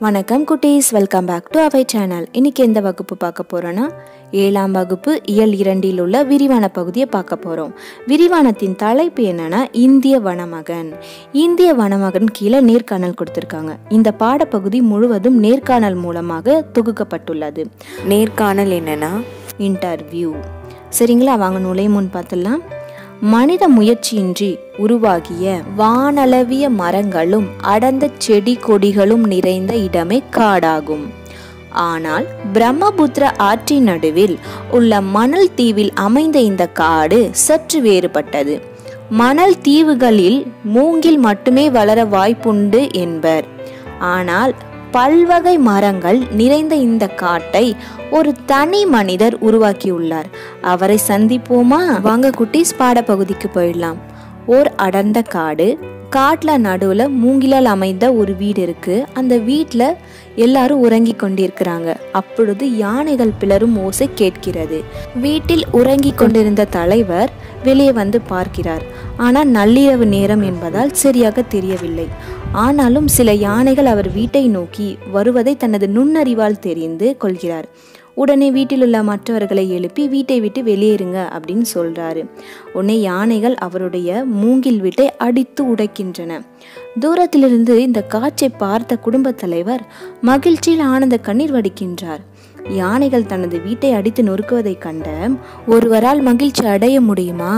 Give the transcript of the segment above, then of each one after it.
வணக்கம் குட்டீஸ் welcome back to அவை சேனல் இன்னைக்கு எந்த வகுப்பு பார்க்க போறோன்னா ஏழாம் வகுப்பு இயல் இரண்டில் உள்ள விரிவான பகுதியை பார்க்க போறோம் விரிவானத்தின் தலைப்பு என்னன்னா இந்திய வனமகன் இந்திய வனமகன் கீழே நேர்காணல் கொடுத்திருக்காங்க இந்த பாடப்பகுதி முழுவதும் நேர்காணல் மூலமாக தொகுக்கப்பட்டுள்ளது நேர்காணல் என்னன்னா இன்டர்வியூ சரிங்களா வாங்க நுழையும் முன் பார்த்துடலாம் மனித முயற்சியின்றி உருவாகிய வானளவிய மரங்களும் அடர்ந்த செடி கொடிகளும் நிறைந்த இடமே காடாகும் ஆனால் பிரம்மபுத்திர ஆற்றின் நடுவில் உள்ள மணல் தீவில் அமைந்த இந்த காடு சற்று வேறுபட்டது மணல் தீவுகளில் மூங்கில் மட்டுமே வளர வாய்ப்புண்டு என்பர் ஆனால் பல்வகை மரங்கள் நிறைந்த இந்த காட்டை ஒரு தனி மனிதர் உருவாக்கியுள்ளார் அவரை சந்திப்போமா வாங்க குட்டீஸ் பாடப்பகுதிக்கு போயிடலாம் ஓர் அடர்ந்த காடு காட்டுல நடுவுல மூங்கிலால் அமைந்த ஒரு வீடு இருக்கு அந்த வீட்ல எல்லாரும் உறங்கி கொண்டிருக்கிறாங்க அப்பொழுது யானைகள் பிளரும் ஓசை கேட்கிறது வீட்டில் உறங்கி கொண்டிருந்த தலைவர் வெளியே வந்து பார்க்கிறார் ஆனால் நள்ளிரவு நேரம் என்பதால் சரியாக தெரியவில்லை ஆனாலும் சில யானைகள் அவர் வீட்டை நோக்கி வருவதை தனது நுண்ணறிவால் தெரிந்து கொள்கிறார் உடனே வீட்டில் உள்ள மற்றவர்களை எழுப்பி வீட்டை விட்டு வெளியேறுங்க அப்படின்னு சொல்றாரு உடனே யானைகள் அவருடைய மூங்கில் வீட்டை அடித்து உடைக்கின்றன தூரத்திலிருந்து இந்த காட்சியை பார்த்த குடும்பத் தலைவர் மகிழ்ச்சியில் ஆனந்த கண்ணீர் வடிக்கின்றார் யானைகள் தனது வீட்டை அடித்து நொறுக்குவதைக் கண்ட ஒருவரால் மகிழ்ச்சி அடைய முடியுமா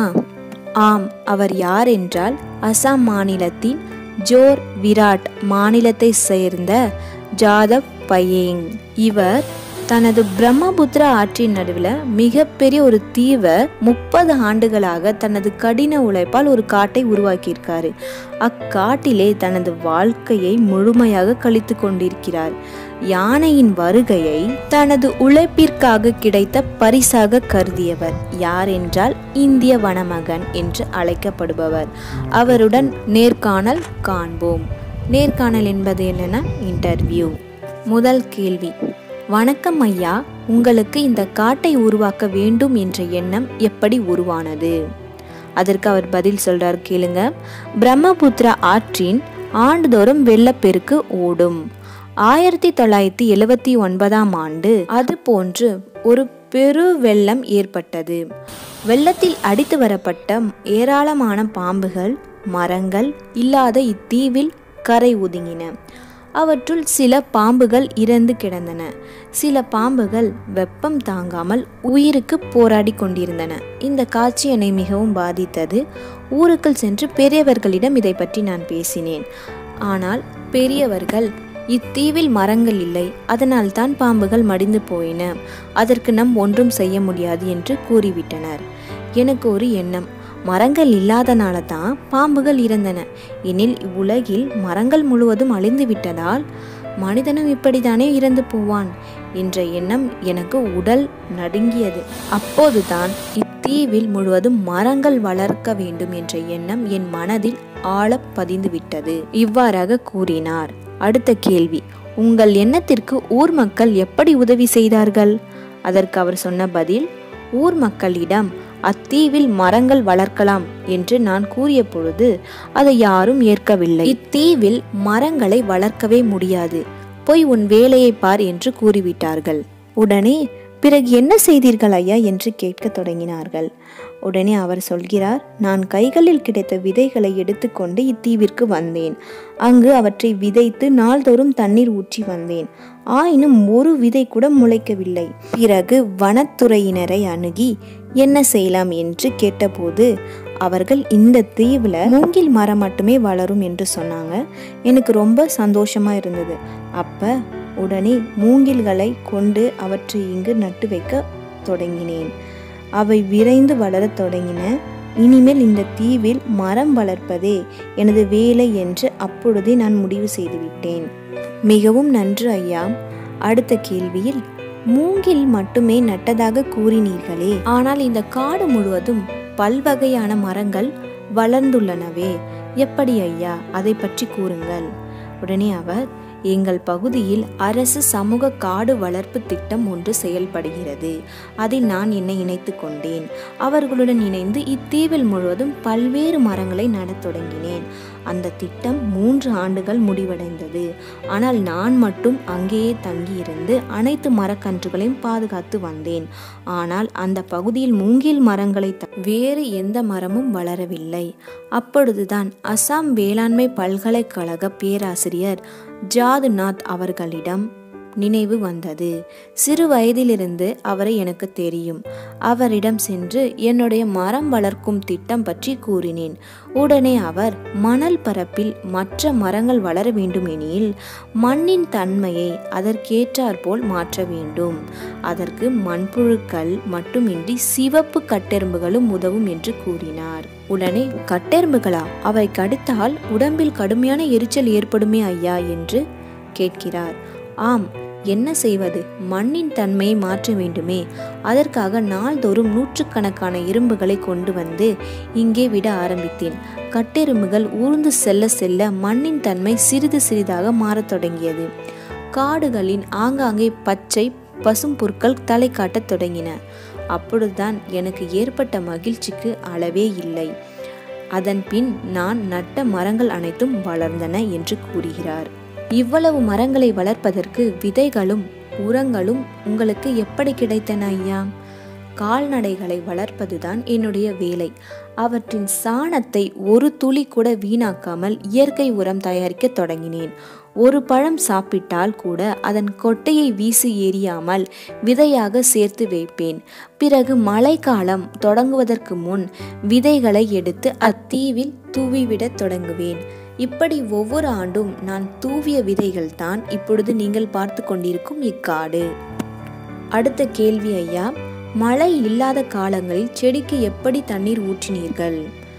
ஆம் அவர் யார் என்றால் அசாம் மாநிலத்தின் ஜோர் விராட் மாநிலத்தை சேர்ந்த ஜாதவ் பயேங் இவர் தனது பிரம்மபுத்திர ஆற்றின் நடுவில் மிகப்பெரிய ஒரு தீவை முப்பது ஆண்டுகளாக தனது கடின உழைப்பால் ஒரு காட்டை உருவாக்கியிருக்காரு அக்காட்டிலே தனது வாழ்க்கையை முழுமையாக கழித்து கொண்டிருக்கிறார் யானையின் வருகையை தனது உழைப்பிற்காக கிடைத்த பரிசாக கருதியவர் யார் என்றால் இந்திய வனமகன் என்று அழைக்கப்படுபவர் அவருடன் நேர்காணல் காண்போம் நேர்காணல் என்பது என்னன்னா இன்டர்வியூ முதல் கேள்வி வணக்கம் ஐயா உங்களுக்கு இந்த காட்டை உருவாக்க வேண்டும் என்ற எண்ணம் எப்படி உருவானது அதற்கு அவர் பதில் சொல்றார் கேளுங்க பிரம்மபுத்திரா ஆற்றின் ஆண்டுதோறும் வெள்ளப்பெருக்கு ஓடும் ஆயிரத்தி தொள்ளாயிரத்தி எழுவத்தி ஒன்பதாம் ஆண்டு அது போன்று ஒரு பெரு வெள்ளம் ஏற்பட்டது வெள்ளத்தில் அடித்து வரப்பட்ட ஏராளமான பாம்புகள் மரங்கள் இல்லாத இத்தீவில் கரை ஒதுங்கின அவற்றுள் சில பாம்புகள் இறந்து கிடந்தன சில பாம்புகள் வெப்பம் தாங்காமல் உயிருக்கு போராடி கொண்டிருந்தன இந்த காட்சி என்னை மிகவும் பாதித்தது ஊருக்குள் சென்று பெரியவர்களிடம் இதை பற்றி நான் பேசினேன் ஆனால் பெரியவர்கள் இத்தீவில் மரங்கள் இல்லை அதனால் தான் பாம்புகள் மடிந்து போயின அதற்கு நம் ஒன்றும் செய்ய முடியாது என்று கூறிவிட்டனர் எனக்கு ஒரு எண்ணம் மரங்கள் இல்லாதனால தான் பாம்புகள் இறந்தன எனில் இவ்வுலகில் மரங்கள் முழுவதும் அழிந்து விட்டதால் மனிதனும் இப்படித்தானே இறந்து போவான் என்ற எண்ணம் எனக்கு உடல் நடுங்கியது அப்போதுதான் இத்தீவில் முழுவதும் மரங்கள் வளர்க்க வேண்டும் என்ற எண்ணம் என் மனதில் ஆழ பதிந்து விட்டது இவ்வாறாக கூறினார் அடுத்த கேள்வி உங்கள் எண்ணத்திற்கு ஊர் மக்கள் எப்படி உதவி செய்தார்கள் அதற்கு அவர் சொன்ன பதில் ஊர் மக்களிடம் அத்தீவில் மரங்கள் வளர்க்கலாம் என்று நான் கூறிய பொழுது அதை யாரும் ஏற்கவில்லை இத்தீவில் மரங்களை வளர்க்கவே முடியாது போய் உன் வேலையை பார் என்று கூறிவிட்டார்கள் உடனே பிறகு என்ன செய்தீர்கள் ஐயா என்று கேட்கத் தொடங்கினார்கள் உடனே அவர் சொல்கிறார் நான் கைகளில் கிடைத்த விதைகளை எடுத்துக்கொண்டு இத்தீவிற்கு வந்தேன் அங்கு அவற்றை விதைத்து நாள்தோறும் தண்ணீர் ஊற்றி வந்தேன் ஆயினும் ஒரு விதை கூட முளைக்கவில்லை பிறகு வனத்துறையினரை அணுகி என்ன செய்யலாம் என்று கேட்டபோது அவர்கள் இந்த தீவில் மூங்கில் மரம் மட்டுமே வளரும் என்று சொன்னாங்க எனக்கு ரொம்ப சந்தோஷமா இருந்தது அப்ப உடனே மூங்கில்களை கொண்டு அவற்றை இங்கு நட்டு வைக்க தொடங்கினேன் அவை விரைந்து வளரத் தொடங்கின இனிமேல் இந்த தீவில் மரம் வளர்ப்பதே எனது வேலை என்று அப்பொழுதே நான் முடிவு செய்துவிட்டேன் மிகவும் நன்று ஐயா அடுத்த கேள்வியில் மூங்கில் மட்டுமே நட்டதாக கூறினீர்களே ஆனால் இந்த காடு முழுவதும் பல்வகையான மரங்கள் வளர்ந்துள்ளனவே எப்படி ஐயா அதை பற்றி கூறுங்கள் உடனே அவர் எங்கள் பகுதியில் அரசு சமூக காடு வளர்ப்பு திட்டம் ஒன்று செயல்படுகிறது அதில் நான் என்னை இணைத்து கொண்டேன் அவர்களுடன் இணைந்து இத்தீவில் முழுவதும் பல்வேறு மரங்களை நடத் தொடங்கினேன் அந்த திட்டம் மூன்று ஆண்டுகள் முடிவடைந்தது ஆனால் நான் மட்டும் அங்கேயே தங்கியிருந்து அனைத்து மரக்கன்றுகளையும் பாதுகாத்து வந்தேன் ஆனால் அந்த பகுதியில் மூங்கில் மரங்களை த- வேறு எந்த மரமும் வளரவில்லை அப்பொழுதுதான் அசாம் வேளாண்மை பல்கலைக்கழக பேராசிரியர் ஜாதுநாத் அவர்களிடம் நினைவு வந்தது சிறு வயதிலிருந்து அவரை எனக்கு தெரியும் அவரிடம் சென்று என்னுடைய மரம் வளர்க்கும் திட்டம் பற்றி கூறினேன் உடனே அவர் மணல் பரப்பில் மற்ற மரங்கள் வளர வேண்டுமெனில் மண்ணின் தன்மையை அதற்கேற்றாற்போல் மாற்ற வேண்டும் அதற்கு மண்புழுக்கள் மட்டுமின்றி சிவப்பு கட்டெரும்புகளும் உதவும் என்று கூறினார் உடனே கட்டெரும்புகளா அவை கடித்தால் உடம்பில் கடுமையான எரிச்சல் ஏற்படுமே ஐயா என்று கேட்கிறார் ஆம் என்ன செய்வது மண்ணின் தன்மையை மாற்ற வேண்டுமே அதற்காக நாள்தோறும் நூற்றுக்கணக்கான இரும்புகளை கொண்டு வந்து இங்கே விட ஆரம்பித்தேன் கட்டெரும்புகள் ஊர்ந்து செல்ல செல்ல மண்ணின் தன்மை சிறிது சிறிதாக மாறத் தொடங்கியது காடுகளின் ஆங்காங்கே பச்சை பசும் புற்கள் தலை காட்டத் தொடங்கின அப்பொழுதுதான் எனக்கு ஏற்பட்ட மகிழ்ச்சிக்கு அளவே இல்லை அதன் பின் நான் நட்ட மரங்கள் அனைத்தும் வளர்ந்தன என்று கூறுகிறார் இவ்வளவு மரங்களை வளர்ப்பதற்கு விதைகளும் உரங்களும் உங்களுக்கு எப்படி கிடைத்தன ஐயா கால்நடைகளை வளர்ப்பதுதான் என்னுடைய வேலை அவற்றின் சாணத்தை ஒரு துளி கூட வீணாக்காமல் இயற்கை உரம் தயாரிக்க தொடங்கினேன் ஒரு பழம் சாப்பிட்டால் கூட அதன் கொட்டையை வீசி எறியாமல் விதையாக சேர்த்து வைப்பேன் பிறகு மழைக்காலம் தொடங்குவதற்கு முன் விதைகளை எடுத்து அத்தீவில் தூவிவிடத் தொடங்குவேன் இப்படி ஒவ்வொரு ஆண்டும் நான் தூவிய விதைகள் தான் இப்பொழுது நீங்கள் பார்த்து கொண்டிருக்கும் இக்காடு அடுத்த கேள்வி ஐயா மழை இல்லாத காலங்களில் செடிக்கு எப்படி தண்ணீர் ஊற்றினீர்கள்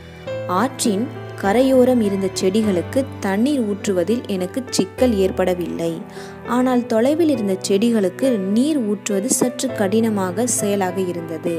ஆற்றின் கரையோரம் இருந்த செடிகளுக்கு தண்ணீர் ஊற்றுவதில் எனக்கு சிக்கல் ஏற்படவில்லை ஆனால் தொலைவில் இருந்த செடிகளுக்கு நீர் ஊற்றுவது சற்று கடினமாக செயலாக இருந்தது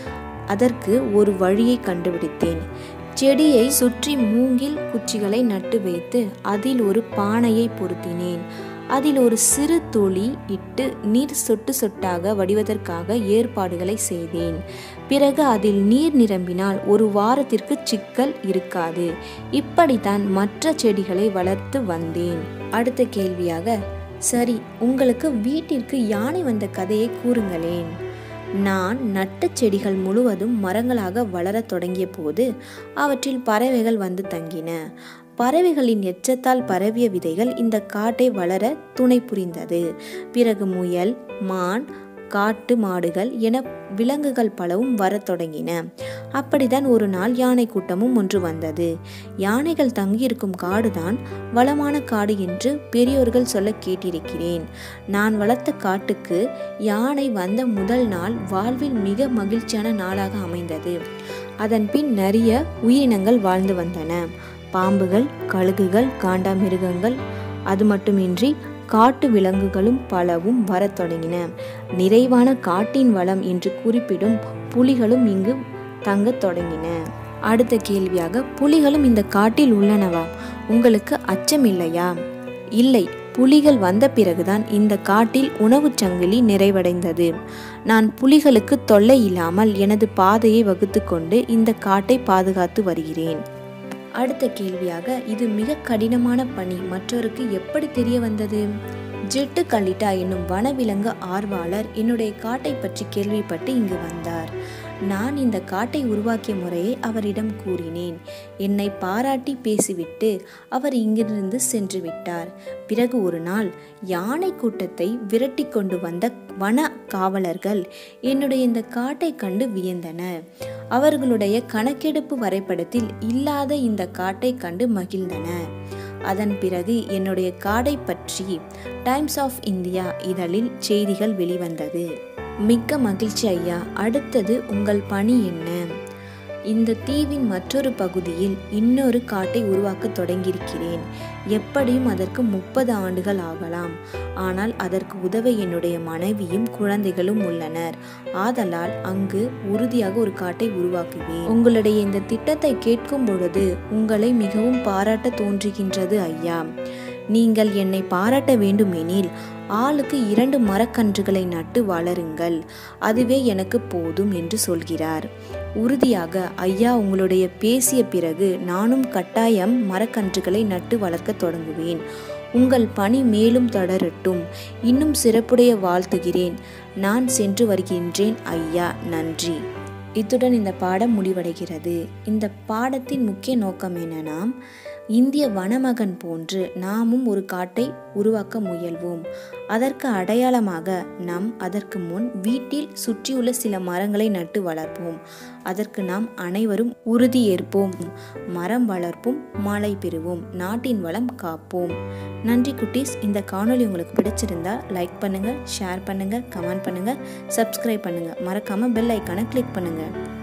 அதற்கு ஒரு வழியை கண்டுபிடித்தேன் செடியை சுற்றி மூங்கில் குச்சிகளை நட்டு வைத்து அதில் ஒரு பானையை பொருத்தினேன் அதில் ஒரு சிறு துளி இட்டு நீர் சொட்டு சொட்டாக வடிவதற்காக ஏற்பாடுகளை செய்தேன் பிறகு அதில் நீர் நிரம்பினால் ஒரு வாரத்திற்கு சிக்கல் இருக்காது இப்படித்தான் மற்ற செடிகளை வளர்த்து வந்தேன் அடுத்த கேள்வியாக சரி உங்களுக்கு வீட்டிற்கு யானை வந்த கதையை கூறுங்களேன் நான் நட்ட செடிகள் முழுவதும் மரங்களாக வளரத் தொடங்கிய போது அவற்றில் பறவைகள் வந்து தங்கின பறவைகளின் எச்சத்தால் பரவிய விதைகள் இந்த காட்டை வளர துணை புரிந்தது பிறகு முயல் மான் காட்டு மாடுகள் என விலங்குகள் பலவும் வரத் தொடங்கின அப்படித்தான் ஒரு நாள் யானை கூட்டமும் ஒன்று வந்தது யானைகள் தங்கியிருக்கும் காடுதான் வளமான காடு என்று பெரியோர்கள் சொல்ல கேட்டிருக்கிறேன் நான் வளர்த்த காட்டுக்கு யானை வந்த முதல் நாள் வாழ்வில் மிக மகிழ்ச்சியான நாளாக அமைந்தது அதன் பின் நிறைய உயிரினங்கள் வாழ்ந்து வந்தன பாம்புகள் கழுகுகள் காண்டாமிருகங்கள் அது மட்டுமின்றி காட்டு விலங்குகளும் பலவும் வரத் தொடங்கின நிறைவான காட்டின் வளம் என்று குறிப்பிடும் புலிகளும் இங்கு தங்கத் தொடங்கின அடுத்த கேள்வியாக புலிகளும் இந்த காட்டில் உள்ளனவா உங்களுக்கு அச்சம் இல்லையா இல்லை புலிகள் வந்த பிறகுதான் இந்த காட்டில் உணவுச் சங்கிலி நிறைவடைந்தது நான் புலிகளுக்கு தொல்லை இல்லாமல் எனது பாதையை வகுத்து கொண்டு இந்த காட்டை பாதுகாத்து வருகிறேன் அடுத்த கேள்வியாக இது மிக கடினமான பணி மற்றவருக்கு எப்படி தெரிய வந்தது ஜெட்டு கலிட்டா என்னும் வனவிலங்கு ஆர்வலர் என்னுடைய காட்டை பற்றி கேள்விப்பட்டு இங்கு வந்தார் நான் இந்த காட்டை உருவாக்கிய முறையை அவரிடம் கூறினேன் என்னை பாராட்டி பேசிவிட்டு அவர் இங்கிருந்து சென்று விட்டார் பிறகு ஒரு நாள் யானை கூட்டத்தை விரட்டி கொண்டு வந்த வன காவலர்கள் என்னுடைய இந்த காட்டை கண்டு வியந்தனர் அவர்களுடைய கணக்கெடுப்பு வரைபடத்தில் இல்லாத இந்த காட்டை கண்டு மகிழ்ந்தனர் அதன் பிறகு என்னுடைய காடை பற்றி டைம்ஸ் ஆஃப் இந்தியா இதழில் செய்திகள் வெளிவந்தது மிக்க மகிழ்ச்சி ஐயா அடுத்தது உங்கள் பணி என்ன இந்த தீவின் மற்றொரு பகுதியில் இன்னொரு காட்டை உருவாக்க தொடங்கியிருக்கிறேன் எப்படியும் அதற்கு முப்பது ஆண்டுகள் ஆகலாம் ஆனால் அதற்கு உதவ என்னுடைய மனைவியும் குழந்தைகளும் உள்ளனர் ஆதலால் அங்கு உறுதியாக ஒரு காட்டை உருவாக்குவேன் உங்களுடைய இந்த திட்டத்தை கேட்கும் பொழுது உங்களை மிகவும் பாராட்ட தோன்றுகின்றது ஐயா நீங்கள் என்னை பாராட்ட வேண்டுமெனில் ஆளுக்கு இரண்டு மரக்கன்றுகளை நட்டு வளருங்கள் அதுவே எனக்கு போதும் என்று சொல்கிறார் உறுதியாக ஐயா உங்களுடைய பேசிய பிறகு நானும் கட்டாயம் மரக்கன்றுகளை நட்டு வளர்க்க தொடங்குவேன் உங்கள் பணி மேலும் தொடரட்டும் இன்னும் சிறப்புடைய வாழ்த்துகிறேன் நான் சென்று வருகின்றேன் ஐயா நன்றி இத்துடன் இந்த பாடம் முடிவடைகிறது இந்த பாடத்தின் முக்கிய நோக்கம் என்னன்னா இந்திய வனமகன் போன்று நாமும் ஒரு காட்டை உருவாக்க முயல்வோம் அதற்கு அடையாளமாக நாம் அதற்கு முன் வீட்டில் சுற்றியுள்ள சில மரங்களை நட்டு வளர்ப்போம் அதற்கு நாம் அனைவரும் உறுதி ஏற்போம் மரம் வளர்ப்போம் மழை பெறுவோம் நாட்டின் வளம் காப்போம் நன்றி குட்டீஸ் இந்த காணொளி உங்களுக்கு பிடிச்சிருந்தா லைக் பண்ணுங்க ஷேர் பண்ணுங்க கமெண்ட் பண்ணுங்க சப்ஸ்கிரைப் பண்ணுங்க மறக்காம பெல் ஐக்கானை கிளிக் பண்ணுங்க